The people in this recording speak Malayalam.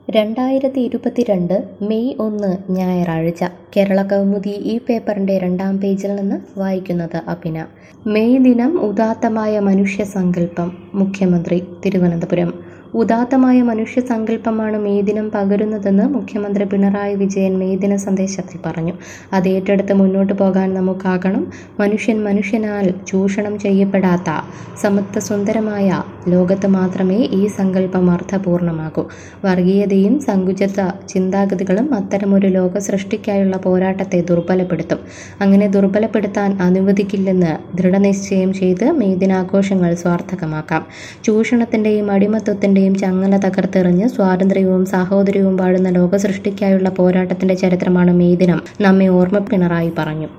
രണ്ടായിരത്തി ഇരുപത്തിരണ്ട് മെയ് ഒന്ന് ഞായറാഴ്ച കേരള കൗമുദി ഈ പേപ്പറിന്റെ രണ്ടാം പേജിൽ നിന്ന് വായിക്കുന്നത് അഭിന മെയ് ദിനം ഉദാത്തമായ മനുഷ്യ സങ്കല്പം മുഖ്യമന്ത്രി തിരുവനന്തപുരം ഉദാത്തമായ മനുഷ്യ സങ്കല്പമാണ് മെയ് ദിനം പകരുന്നതെന്ന് മുഖ്യമന്ത്രി പിണറായി വിജയൻ മെയ് ദിന സന്ദേശത്തിൽ പറഞ്ഞു അത് ഏറ്റെടുത്ത് മുന്നോട്ട് പോകാൻ നമുക്കാകണം മനുഷ്യൻ മനുഷ്യനാൽ ചൂഷണം ചെയ്യപ്പെടാത്ത സമത്വ സുന്ദരമായ ലോകത്ത് മാത്രമേ ഈ സങ്കല്പം അർത്ഥപൂർണമാകൂ വർഗീയതയും സങ്കുചിത ചിന്താഗതികളും അത്തരമൊരു ലോക സൃഷ്ടിക്കായുള്ള പോരാട്ടത്തെ ദുർബലപ്പെടുത്തും അങ്ങനെ ദുർബലപ്പെടുത്താൻ അനുവദിക്കില്ലെന്ന് ദൃഢനിശ്ചയം ചെയ്ത് മെയ് ദിനാഘോഷങ്ങൾ സ്വാർത്ഥകമാക്കാം ചൂഷണത്തിന്റെയും അടിമത്വത്തിന്റെയും ചങ്ങല തകർത്തെറിഞ്ഞ് സ്വാതന്ത്ര്യവും സാഹോദര്യവും വാഴുന്ന ലോക സൃഷ്ടിക്കായുള്ള പോരാട്ടത്തിന്റെ ചരിത്രമാണ് മെയ് ദിനം നമ്മെ ഓർമ്മ പിണറായി പറഞ്ഞു